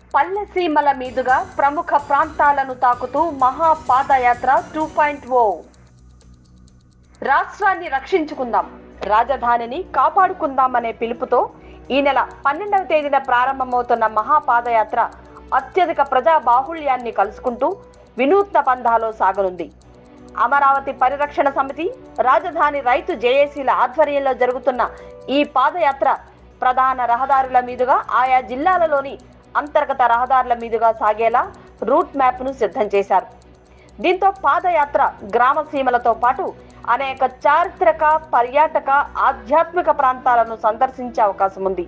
పల్లె సీమల మీదుగా ప్రముఖ ప్రాంతాలను తాకుతూ మహా పాదయాత్ర టూ పాయింట్ ఓ రాష్ట్రాన్ని రక్షించుకుందాం రాజధానిని కాపాడుకుందాం అనే పిలుపుతో ఈ నెల పన్నెండవ తేదీన ప్రారంభమవుతున్న మహాపాదయాత్ర అత్యధిక ప్రజా బాహుళ్యాన్ని కలుసుకుంటూ వినూత్న పంధాలో సాగనుంది అమరావతి పరిరక్షణ సమితి రాజధాని రైతు జేఏసీల ఆధ్వర్యంలో జరుగుతున్న ఈ పాదయాత్ర ప్రధాన రహదారుల మీదుగా ఆయా జిల్లాలలోని అంతర్గత రహదారుల మీదుగా సాగేలా రూట్ మ్యాప్ను సిద్ధం చేశారు దీంతో పాదయాత్ర గ్రామ సీమలతో పాటు అనేక చారిత్రక పర్యాటక ఆధ్యాత్మిక ప్రాంతాలను సందర్శించే అవకాశం ఉంది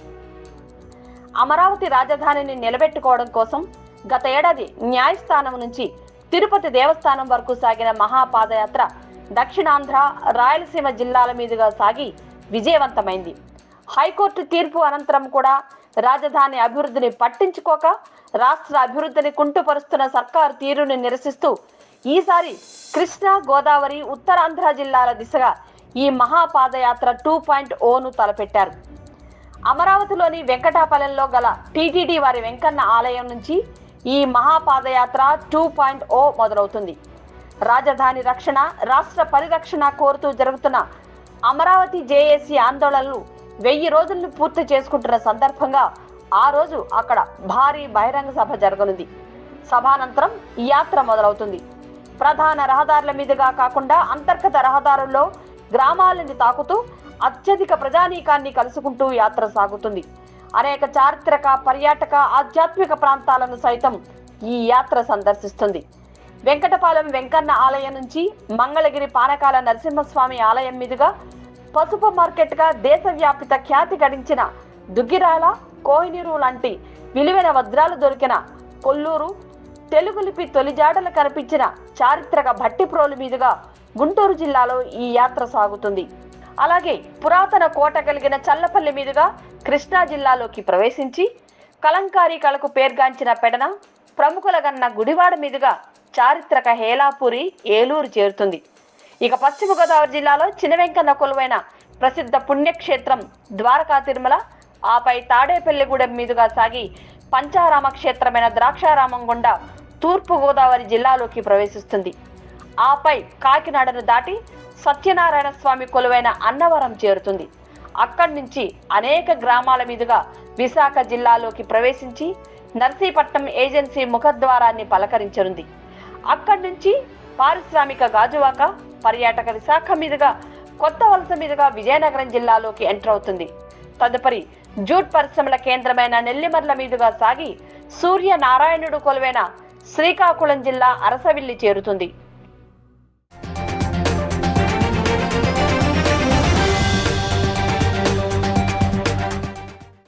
అమరావతి రాజధానిని నిలబెట్టుకోవడం కోసం గత ఏడాది న్యాయస్థానం నుంచి తిరుపతి దేవస్థానం వరకు సాగిన మహాపాదయాత్ర దక్షిణాంధ్ర రాయలసీమ జిల్లాల మీదుగా సాగి విజయవంతమైంది హైకోర్టు తీర్పు అనంతరం కూడా రాజధాని అభివృద్ధిని పట్టించుకోక రాష్ట్ర అభివృద్ధిని కుంటుపరుస్తున్న సర్కారు తీరుని నిరసిస్తూ ఈసారి కృష్ణా గోదావరి ఉత్తరాంధ్ర జిల్లాల దిశగా ఈ మహాపాదయాత్ర టూ పాయింట్ ఓను తలపెట్టారు అమరావతిలోని వెంకటాపల్లెంలో గల టీటీడీ వారి వెంకన్న ఆలయం నుంచి ఈ మహాపాదయాత్ర టూ పాయింట్ ఓ మొదలవుతుంది రాజధాని రక్షణ రాష్ట్ర పరిరక్షణ కోరుతూ జరుగుతున్న అమరావతి జేఏసీ ఆందోళనలు వెయ్యి రోజులను పూర్తి చేసుకుంటున్న సందర్భంగా ఆ రోజు అక్కడ భారీ బహిరంగ సభ జరగనుంది సభానంతరం ఈ యాత్ర మొదలవుతుంది ప్రధాన రహదారుల మీదుగా కాకుండా అంతర్గత రహదారుల్లో గ్రామాలని తాకుతూ అత్యధిక ప్రజానీకాన్ని కలుసుకుంటూ యాత్ర సాగుతుంది అనేక చారిత్రక పర్యాటక ఆధ్యాత్మిక ప్రాంతాలను సైతం ఈ యాత్ర సందర్శిస్తుంది వెంకటపాలెం వెంకన్న ఆలయం నుంచి మంగళగిరి పానకాల నరసింహస్వామి ఆలయం మీదుగా పసుపు మార్కెట్గా దేశవ్యాపిత ఖ్యాతి గడించిన దుగ్గిరాల కోహినూరు లాంటి విలువైన వజ్రాలు దొరికిన కొల్లూరు తెలుగు లిపి తొలిజాడలు కనిపించిన చారిత్రక భట్టిప్రోలు మీదుగా గుంటూరు జిల్లాలో ఈ యాత్ర సాగుతుంది అలాగే పురాతన కోట కలిగిన చల్లపల్లి మీదుగా కృష్ణా జిల్లాలోకి ప్రవేశించి కలంకారీ కళకు పేర్గాంచిన పెడన ప్రముఖుల గన్న గుడివాడ మీదుగా చారిత్రక హేలాపురి ఏలూరు చేరుతుంది ఇక పశ్చిమ గోదావరి జిల్లాలో చినవెంకన్న కొలువైన ప్రసిద్ధ పుణ్యక్షేత్రం ద్వారకా తిరుమల ఆపై తాడేపల్లిగూడెం మీదుగా సాగి పంచారామ క్షేత్రమైన ద్రాక్షారామం గుండా తూర్పు గోదావరి జిల్లాలోకి ప్రవేశిస్తుంది ఆపై కాకినాడను దాటి సత్యనారాయణ స్వామి కొలువైన అన్నవరం చేరుతుంది అక్కడి నుంచి అనేక గ్రామాల మీదుగా విశాఖ జిల్లాలోకి ప్రవేశించి నర్సీపట్నం ఏజెన్సీ ముఖద్వారాన్ని పలకరించనుంది అక్కడి నుంచి పారిశ్రామిక గాజువాక పర్యాటక విశాఖ మీదుగా కొత్త వలస మీదుగా విజయనగరం జిల్లాలోకి ఎంటర్ అవుతుంది తదుపరి జూట్ పరిశ్రమల కేంద్రమైన నెల్లిమర్ల మీదుగా సాగి సూర్య నారాయణుడు కొలువైన శ్రీకాకుళం జిల్లా అరసవిల్లి చేరుతుంది